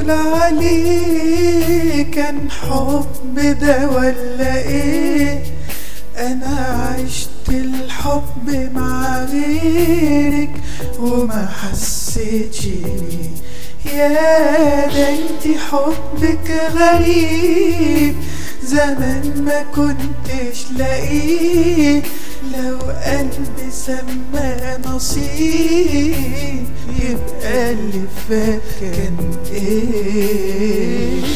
اقول عليه كان حب ده ولا ايه انا عشت الحب مع غيرك وما حسيتش بيه يا ده انتي حبك غريب زمان ما كنتش لاقيه لو قلبي سما نصيب يبقى اللي فات كان ايه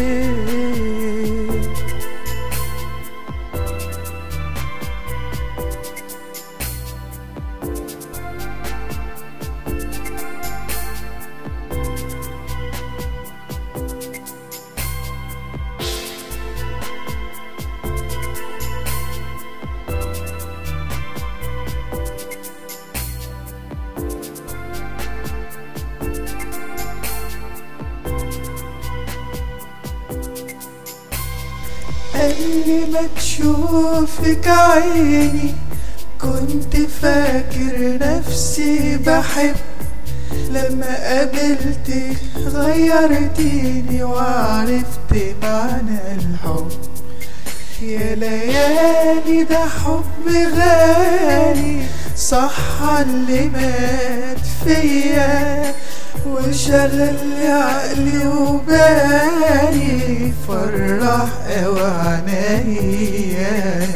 قبل ما تشوفك عيني كنت فاكر نفسي بحب لما قابلتك غيرتيني وعرفت معنى الحب يا ليالي ده حب غالي صح اللي مات فيا وشغل عقلي وبالي فرح وعنايا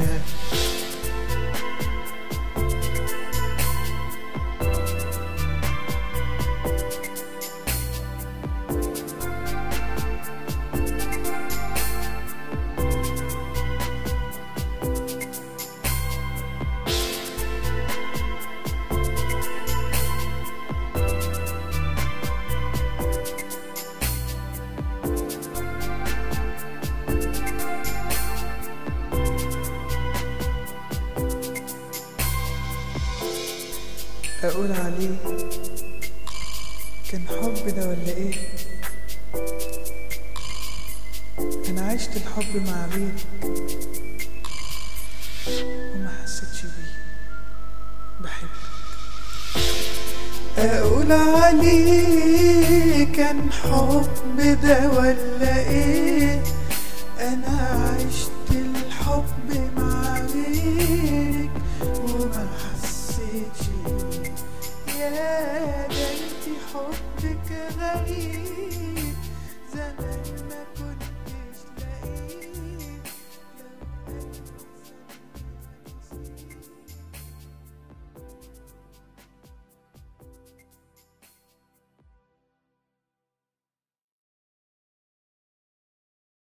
اقول عليه كان حب ده ولا ايه انا عشت الحب مع غيرك وما حسيتش بيه بحبك اقول عليه كان حب ده ولا ايه انا عشت الحب مع غيرك وما حسيتش بيه يا ده انتي حبك غريب زمان ما كنت